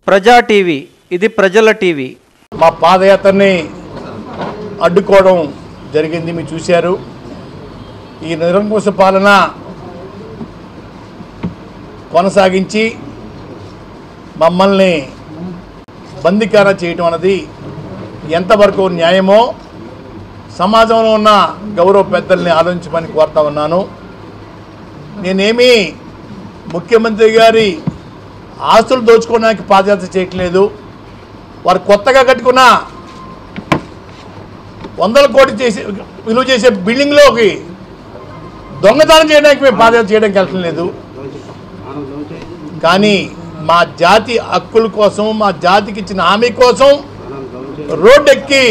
ప్రజా టీవీ ఇది ప్రజల టీవీ మా పాదయాత్రని అడ్డుకోవడం జరిగింది మీరు చూశారు ఈ నిరంకుశ పాలన కొనసాగించి మమ్మల్ని బందీకార చేయటం అన్నది ఎంతవరకు న్యాయమో సమాజంలో ఉన్న గౌరవ పెద్దల్ని ఆలోచించమని కోరుతా ఉన్నాను నేనేమీ ముఖ్యమంత్రి గారి ఆస్తులు దోచుకోవడానికి పాదయాత్ర చేయట్లేదు వారు కొత్తగా కట్టుకున్న వందల కోటి చేసి విలువ చేసే బిల్డింగ్లోకి దొంగతనం చేయడానికి మేము పాదయాత్ర చేయడానికి వెళ్ళటం లేదు కానీ మా జాతి హక్కుల కోసం మా జాతికి ఇచ్చిన హామీ కోసం రోడ్డు ఎక్కి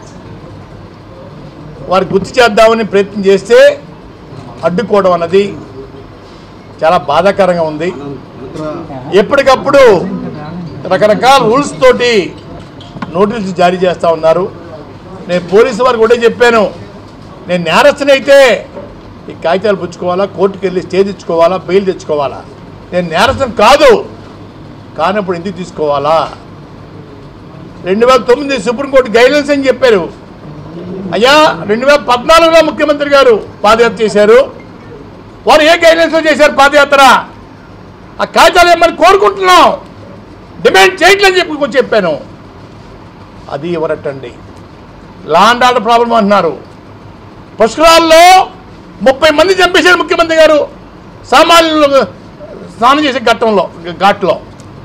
వారు గుర్తు చేద్దామని ప్రయత్నం చేస్తే అడ్డుకోవడం అన్నది చాలా బాధాకరంగా ఉంది ఎప్పటికప్పుడు రకరకాల రూల్స్ తోటి నోటీసులు జారీ చేస్తూ ఉన్నారు నేను పోలీసు వారికి ఒకటే చెప్పాను నేను నేరస్తునైతే ఈ కాగితాలు పుచ్చుకోవాలా కోర్టుకు వెళ్ళి స్టే తెచ్చుకోవాలా బెయిల్ తెచ్చుకోవాలా నేను నేరస్తుం కాదు కానప్పుడు ఎందుకు తీసుకోవాలా రెండు వేల తొమ్మిది సుప్రీంకోర్టు గైడ్లైన్స్ అని చెప్పారు అయ్యా రెండు వేల పద్నాలుగులో ముఖ్యమంత్రి గారు పాదయాత్ర చేశారు వారు ఏ గైడ్లైన్స్లో చేశారు పాదయాత్ర ఆ కాగితాలు ఏమని కోరుకుంటున్నాం డిమాండ్ చేయట్లని చెప్పి కొంచెం చెప్పాను అది ఎవరట్టండి లా అండ్ ఆర్డర్ ప్రాబ్లం అంటున్నారు పుష్కరాల్లో ముప్పై మంది చంపేశారు ముఖ్యమంత్రి గారు సామాన్యులు స్నానం చేసే ఘట్టంలో ఘాట్లో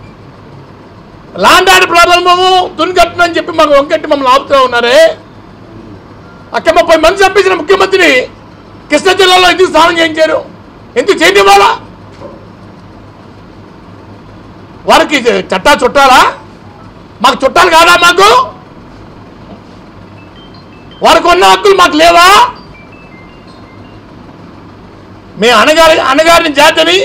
లా అండ్ ఆర్డర్ ప్రాబ్లము తునికట్టనని చెప్పి మాకు వంకెట్టి మమ్మల్ని ఆపుతూ ఉన్నారే అక్కడ ముప్పై మంది చంపేసిన ముఖ్యమంత్రిని కృష్ణా జిల్లాలో ఎందుకు స్నానం చేయించారు ఎందుకు చేయనివ్వాలా వారికి చట్టా చుట్టాలా మాకు చుట్టాలు కాదా మాకు వారికి ఉన్న హక్కులు మాకు లేవా మీ అన్నగారి అన్నగారిని జాతిని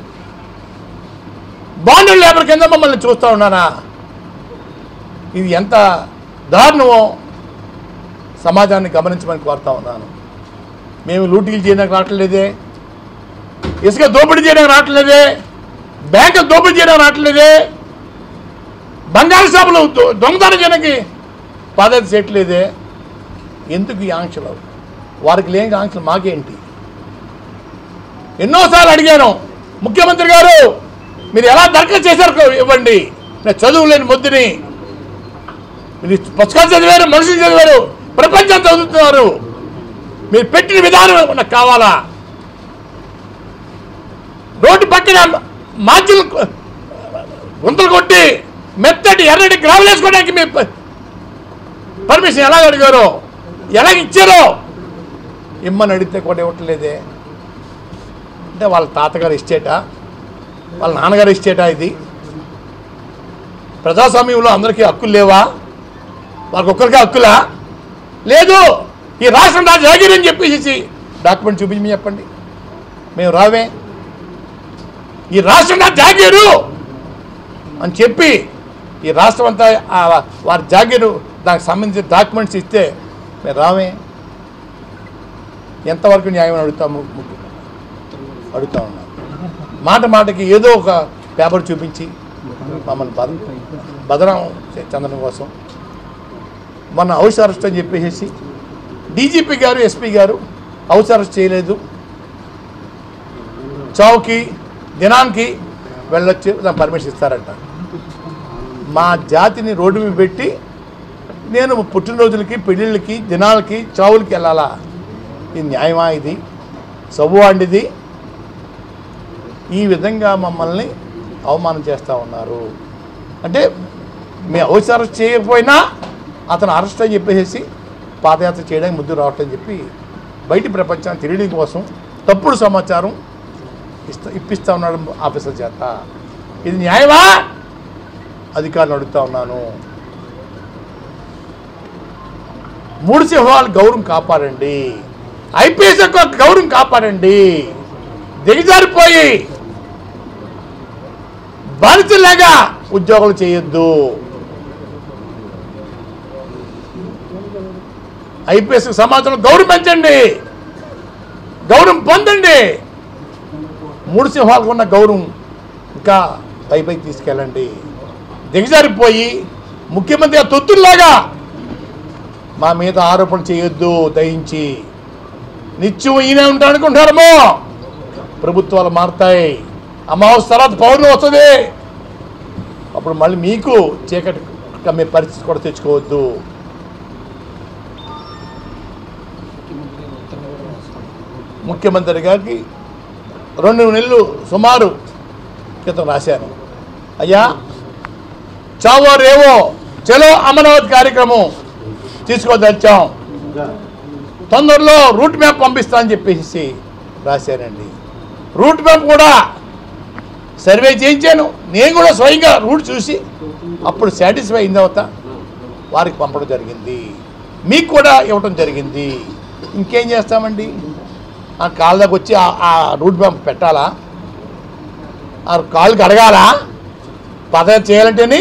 బాండు లేబర్ కింద మమ్మల్ని చూస్తూ ఉన్నానా ఇది ఎంత దారుణమో సమాజాన్ని గమనించమని కోరుతా ఉన్నాను మేము లూటీలు చేయడానికి రావట్లేదే ఇసుక దోపిడీ చేయడానికి రావట్లేదే బ్యాంకులు దోపిడీ చేయడానికి రావట్లేదే బంగారు షాపులు దొ- దొంగతనం చేయడానికి పాదయాత్ర చేయట్లేదే ఎందుకు ఈ ఆంక్షలు వారికి లేని ఆంక్షలు మాకేంటి ఎన్నోసార్లు అడిగాను ముఖ్యమంత్రి గారు మీరు ఎలా దరఖాస్తు చేశారు ఇవ్వండి నేను చదువు లేని ముద్దుని మీరు పుస్తకాలు చదివారు మనుషులు చదివారు ప్రపంచం చదువుతున్నారు మీరు పెట్టిన విధానం నాకు కావాలా రోడ్డు పక్కన మాచులు గుంతలు కొట్టి మెత్తటి ఎర్రటి గ్రావెల్ వేసుకోవడానికి మీ ప- పర్మిషన్ ఎలా అడిగారో ఎలా ఇచ్చారో ఇమ్మని అడిగితే కూడా ఇవ్వట్లేదే అంటే వాళ్ళ తాతగారు ఇచ్చేటా వాళ్ళ నాన్నగారు ఇచ్చేటా ఇది ప్రజాస్వామ్యంలో అందరికీ హక్కులు లేవా వాళ్ళకి ఒక్కరికి హక్కులా లేదు ఈ రాష్ట్రం నా జాగిరి అని చెప్పేసి డాక్యుమెంట్ చూపించి చెప్పండి మేము రావే ఈ రాష్ట్రం నా జాగీరు అని చెప్పి ఈ రాష్ట్రం అంతా ఆ వారి జాగీరు దానికి సంబంధించిన డాక్యుమెంట్స్ ఇస్తే మేము రామే ఎంతవరకు న్యాయం అని అడుగుతాము ముఖ్యం అడుగుతా ఉన్నాం మాట మాటకి ఏదో ఒక పేపర్ చూపించి మమ్మల్ని బద బదనం చెందడం కోసం మొన్న హౌస్ అరెస్ట్ అని చెప్పేసి డీజీపీ గారు ఎస్పీ గారు హౌస్ అరెస్ట్ చేయలేదు చౌకి దినానికి వెళ్ళొచ్చు దాని పర్మిషన్ ఇస్తారంట మా జాతిని రోడ్డు మీద పెట్టి నేను పుట్టినరోజులకి పెళ్ళిళ్ళకి దినాలకి చావులకి వెళ్ళాలా ఇది న్యాయమా ఇది సబు అండిది ఈ విధంగా మమ్మల్ని అవమానం చేస్తూ ఉన్నారు అంటే మీ హౌస్ అరెస్ట్ చేయకపోయినా అతను అరెస్ట్ అని చెప్పేసి పాదయాత్ర చేయడానికి ముద్దు రావటం చెప్పి బయటి ప్రపంచాన్ని తెలియడం కోసం తప్పుడు సమాచారం ఇస్తా ఇప్పిస్తా ఉన్నాడు ఆఫీసర్ చేత ఇది న్యాయమా అధికారులు అడుగుతా ఉన్నాను మూడు సింహాలు గౌరవం కాపాడండి ఐపీఎస్ యొక్క గౌరవం కాపాడండి దిగజారిపోయి బాధితులాగా ఉద్యోగాలు చేయొద్దు ఐపీఎస్ సమాజంలో గౌరవం పెంచండి గౌరవం పొందండి మూడు సింహాలకు ఉన్న గౌరవం ఇంకా పై పైకి తీసుకెళ్ళండి దిగజారిపోయి ముఖ్యమంత్రి తొత్తుల్లాగా మా మీద ఆరోపణ చేయొద్దు దయించి నిత్యం ఈయన ఉంటాడు అనుకుంటారేమో ప్రభుత్వాలు మారుతాయి అమావాస్య తర్వాత పౌర్ణమి వస్తుంది అప్పుడు మళ్ళీ మీకు చీకటి కమ్మే పరిస్థితి కూడా తెచ్చుకోవద్దు ముఖ్యమంత్రి గారికి రెండు నెలలు సుమారు క్రితం రాశాను అయ్యా చావో రేవో చలో అమరావతి కార్యక్రమం తీసుకోదలిచాం తొందరలో రూట్ మ్యాప్ పంపిస్తా అని చెప్పేసి రాశానండి రూట్ మ్యాప్ కూడా సర్వే చేయించాను నేను కూడా స్వయంగా రూట్ చూసి అప్పుడు సాటిస్ఫై అయిన తర్వాత వారికి పంపడం జరిగింది మీకు కూడా ఇవ్వటం జరిగింది ఇంకేం చేస్తామండి ఆ కాళ్ళ దగ్గర వచ్చి ఆ- ఆ రూట్ మ్యాప్ పెట్టాలా ఆ కాళ్ళకి అడగాలా పదవి చేయాలంటేని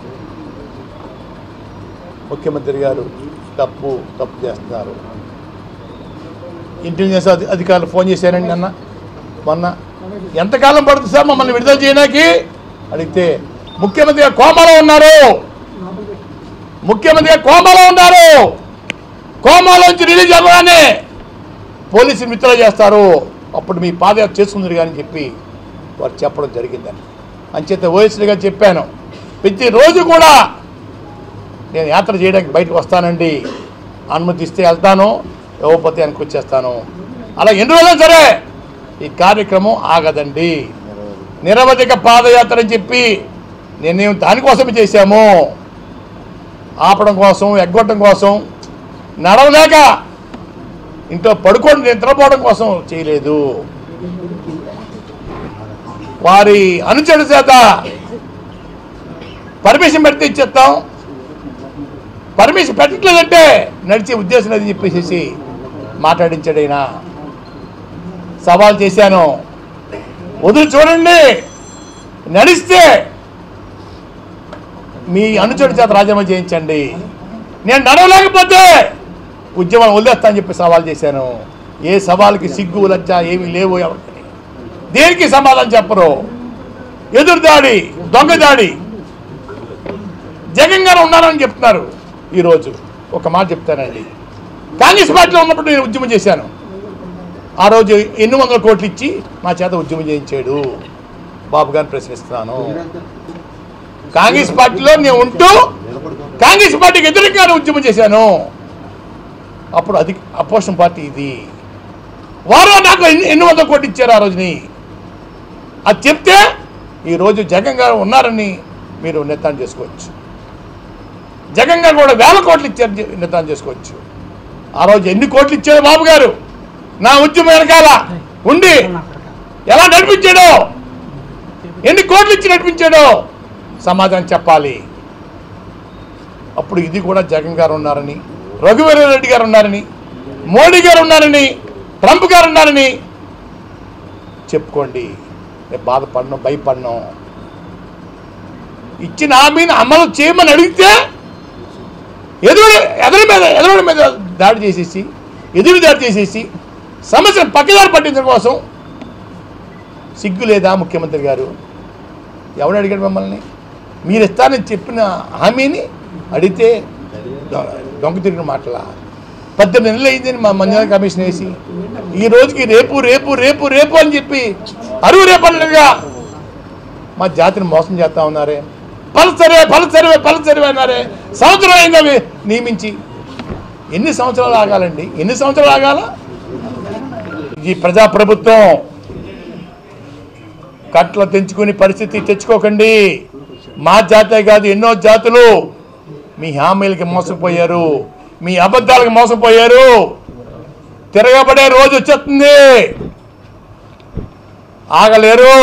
ముఖ్యమంత్రి గారు తప్పు తప్పు చేస్తున్నారు ఇంటెలిజెన్స్ అధి అధికారులు ఫోన్ చేశారండి నిన్న మొన్న ఎంతకాలం పడుతుంది సార్ మమ్మల్ని విడుదల చేయడానికి అడిగితే ముఖ్యమంత్రి గారు కోమాలో ఉన్నారు ముఖ్యమంత్రి గారు కోమాలో ఉన్నారు కోమాలోంచి రిలీజ్ అవ్వగానే పోలీసులు మిత్రులు చేస్తారు అప్పుడు మీ పాదయాత్ర చేసుకుందరు కానీ చెప్పి వారు చెప్పడం జరిగిందని అంచేత ఓఎస్గా చెప్పాను ప్రతిరోజు కూడా నేను యాత్ర చేయడానికి బయటకు వస్తానండి అనుమతి ఇస్తే వెళ్తాను ఇవ్వకపోతే వెనక్కి వచ్చేస్తాను అలా ఎన్ని రోజులు సరే ఈ కార్యక్రమం ఆగదండి నిరవధిక పాదయాత్ర అని చెప్పి నేనేం దానికోసమే చేశాము ఆపడం కోసం ఎగ్గొట్టడం కోసం నడవలేక ఇంట్లో పడుకొని నిద్రపోవడం కోసం చేయలేదు వారి అనుచరుల చేత పర్మిషన్ పెడితే ఇచ్చేస్తాం పర్మిషన్ పెట్టట్లేదంటే నడిచే ఉద్దేశం లేదని చెప్పేసి మాట్లాడించాడు ఆయన సవాల్ చేశాను వదిలి చూడండి నడిస్తే మీ అనుచరుడి చేత రాజీనామా చేయించండి నేను నడవలేకపోతే ఉద్యమం వదిలేస్తా అని చెప్పి సవాల్ చేశాను ఏ సవాల్కి సిగ్గు లజ్జ ఏమీ లేవు ఎవరికి దేనికి సమాధానం చెప్పరు ఎదురు దాడి దొంగ దాడి జగన్ గారు ఉన్నారని చెప్తున్నారు ఈరోజు ఒక మాట చెప్తానండి కాంగ్రెస్ పార్టీలో ఉన్నప్పుడు నేను ఉద్యమం చేశాను ఆ రోజు ఎన్ని వందల కోట్లు ఇచ్చి మా చేత ఉద్యమం చేయించాడు బాబు గారిని ప్రశ్నిస్తున్నాను కాంగ్రెస్ పార్టీలో నేను ఉంటూ కాంగ్రెస్ పార్టీకి ఎదురుగానే ఉద్యమం చేశాను అప్పుడు అది అపోజిషన్ పార్టీ ఇది వారు నాకు ఎన్ని ఎన్ని వందల కోట్లు ఇచ్చారు ఆ రోజుని అది చెప్తే ఈరోజు జగన్ గారు ఉన్నారని మీరు నిర్ధారణ చేసుకోవచ్చు జగన్ గారు కూడా వేల కోట్లు ఇచ్చారు జ- నిర్ధారణ చేసుకోవచ్చు ఆ రోజు ఎన్ని కోట్లు ఇచ్చారు బాబు గారు నా ఉద్యమం వెనకాల ఉండి ఎలా నడిపించాడో ఎన్ని కోట్లు ఇచ్చి నడిపించాడో సమాధానం చెప్పాలి అప్పుడు ఇది కూడా జగన్ గారు ఉన్నారని రఘువీర రెడ్డి గారు ఉన్నారని మోడీ గారు ఉన్నారని ట్రంప్ గారు ఉన్నారని చెప్పుకోండి నేను బాధపడను భయపడను ఇచ్చిన హామీని అమలు చేయమని అడిగితే ఎదురు ఎదురు మీద ఎదురు మీద దాడి చేసేసి ఎదురు దాడి చేసేసి సమస్యను పక్కదారి పట్టించడం కోసం సిగ్గు లేదా ముఖ్యమంత్రి గారు ఎవడు అడిగాడు మిమ్మల్ని మీరు ఇస్తానని చెప్పిన హామీని అడిగితే దొ- దొంగ తిరిగిన మాటల పద్దెనిమిది నెలలు అయిందని మా మంజునాథ కమిషన్ వేసి ఈ రోజుకి రేపు రేపు రేపు రేపు అని చెప్పి అరువు రేపన్నగా మా జాతిని మోసం చేస్తా ఉన్నారే పల్సరే పల్సరే పల్సరే అన్నారే సంవత్సరం అయింది అవి నియమించి ఎన్ని సంవత్సరాలు ఆగాలండి ఎన్ని సంవత్సరాలు ఆగాల ఈ ప్రజాప్రభుత్వం కట్ల తెంచుకుని పరిస్థితి తెచ్చుకోకండి మా జాతే కాదు ఎన్నో జాతులు మీ హామీలకి మోసపోయారు మీ అబద్ధాలకు మోసపోయారు తిరగబడే రోజు వచ్చేస్తుంది ఆగలేరు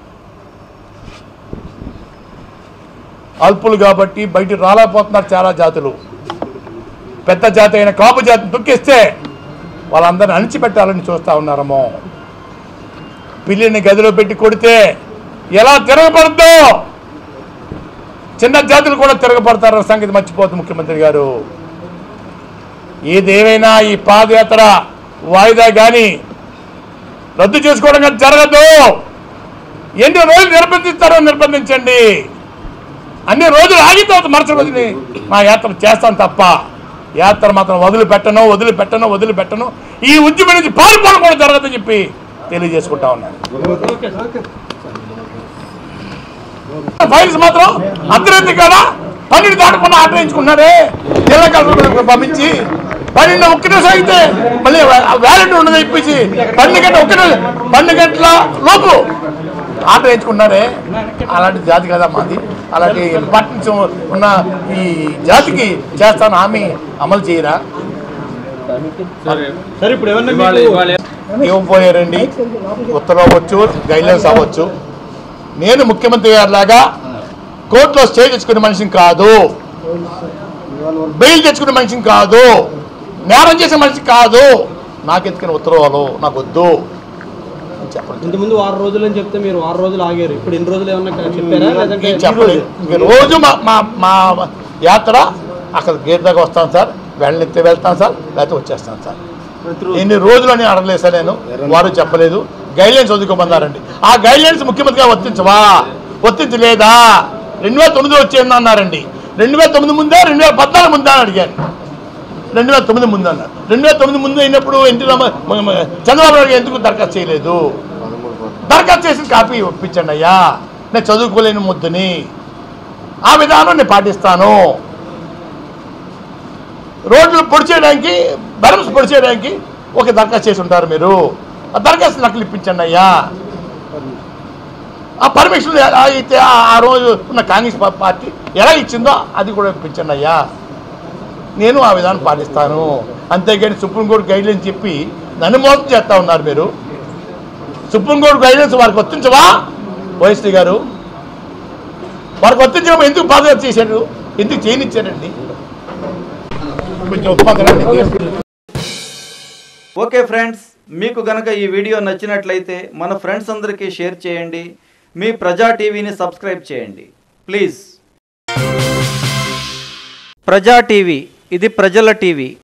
అల్పులు కాబట్టి బయట రాలేకపోతున్నారు చాలా జాతులు పెద్ద జాతి అయిన కాపు జాతిని తొక్కిస్తే వాళ్ళందరిని అణిచిపెట్టాలని చూస్తూ ఉన్నారమ్మో పిల్లిని గదిలో పెట్టి కొడితే ఎలా తిరగబడుద్దో చిన్న జాతులు కూడా తిరగబడతారన్న సంగతి మర్చిపోతుంది ముఖ్యమంత్రి గారు ఏదేమైనా ఈ పాదయాత్ర వాయిదా కానీ రద్దు చేసుకోవడం కానీ జరగదు ఎన్ని రోజులు నిర్బంధిస్తారో నిర్బంధించండి అన్ని రోజులు ఆగిన తర్వాత మరుసటి రోజుని నా యాత్ర చేస్తాను తప్ప యాత్ర మాత్రం వదిలిపెట్టను వదిలిపెట్టను వదిలిపెట్టను ఈ ఉద్యమం నుంచి పాల్పొనడం కూడా జరగదని చెప్పి తెలియజేసుకుంటా ఉన్నాను ఫైల్స్ మాత్రం అర్ధరాత్రి కాదా పన్నెండు దాటకుండా ఆశ్రయించుకున్నారే జిల్లా కలెక్టర్ పంపించి పన్నెండు ఒక్క నిమిషం అయితే మళ్ళీ వ్యాలెట్ ఉండదు ఇప్పించి పన్నెండు గంటల ఒక్క నిమిషం పన్నెండు గంటల లోపు ఆశ్రయించుకున్నారే అలాంటి జాతి కదా మాది అలాంటి ఇంపార్టెన్స్ ఉన్న ఈ జాతికి చేస్తాను హామీ అమలు చేయరా సరే ఇప్పుడు ఏమన్నా ఇవాళ మీకు ఇవాళ ఇవ్వబోయారండి ఉత్తర్వు అవ్వచ్చు గైడ్లైన్స్ అవ్వచ్చు నేను ముఖ్యమంత్రి గారి లాగా కోర్టులో స్టే తెచ్చుకునే మనిషిని కాదు బెయిల్ తెచ్చుకునే మనిషిని కాదు నేరం చేసే మనిషి కాదు నాకు ఎత్తుకునే ఉత్తర్వులు నాకు వద్దు అని చెప్పండి ఇంతకుముందు వారం రోజులు అని చెప్తే మీరు వారం రోజులు ఆగారు ఇప్పుడు ఎన్ని రోజులు ఏమన్నా చెప్పారా లేదంటే నేను చెప్పలేదు ఇంక రోజు మా మా మా యాత్ర అక్కడ గేట్ దాకా వస్తాను సార్ వెళ్ళెత్తే వెళ్తాను సార్ లేకపోతే వచ్చేస్తాను సార్ ఎన్ని రోజులు అని అడగలేదు సార్ నేను వారు చెప్పలేదు గైడ్లైన్స్ చదువుకోమన్నారండి ఆ గైడ్లైన్స్ ముఖ్యమంత్రిగా వర్తించవా వర్తించలేదా రెండు వేల తొమ్మిది వచ్చేది అన్నారండి రెండు వేల తొమ్మిది ముందే రెండు వేల పద్నాలుగు ముందా అని అడిగాను రెండు వేల తొమ్మిది ముందు అన్నారు రెండు వేల తొమ్మిది ముందు అయినప్పుడు ఎన్టీ రామ మ- మ- చంద్రబాబు నాయుడు గారు ఎందుకు దరఖాస్తు చేయలేదు దరఖాస్తు చేసిన కాపీ ఒప్పించండి అయ్యా నేను చదువుకోలేని ముద్దుని ఆ విధానం నేను పాటిస్తాను రోడ్లు పొడి చేయడానికి బెరమ్స్ పొడి చేయడానికి ఒక దరఖాస్తు చేసి ఉంటారు మీరు ఆ దరఖాస్తు నకలు ఇప్పించండి అయ్యా ఆ పర్మిషన్ ఎలా అయితే ఆ- ఆ రోజు ఉన్న కాంగ్రెస్ పా- పార్టీ ఎలా ఇచ్చిందో అది కూడా ఇప్పించండి అయ్యా నేను ఆ విధానం పాటిస్తాను అంతేగాని సుప్రీంకోర్టు గైడ్లైన్స్ చెప్పి నన్ను మోసం చేస్తా ఉన్నారు మీరు సుప్రీంకోర్టు గైడ్లైన్స్ వారికి వర్తించవా వైఎస్టీ గారు వారికి వర్తించడం ఎందుకు పాదయాత్ర చేశాడు ఎందుకు చేయనిచ్చారండి కొంచెం ఉత్పాదనండి ఓకే ఫ్రెండ్స్ మీకు గనక ఈ వీడియో నచ్చినట్లయితే మన ఫ్రెండ్స్ అందరికీ షేర్ చేయండి మీ ప్రజా టీవీని సబ్స్క్రైబ్ చేయండి ప్లీజ్ ప్రజా టీవీ ఇది ప్రజల టీవీ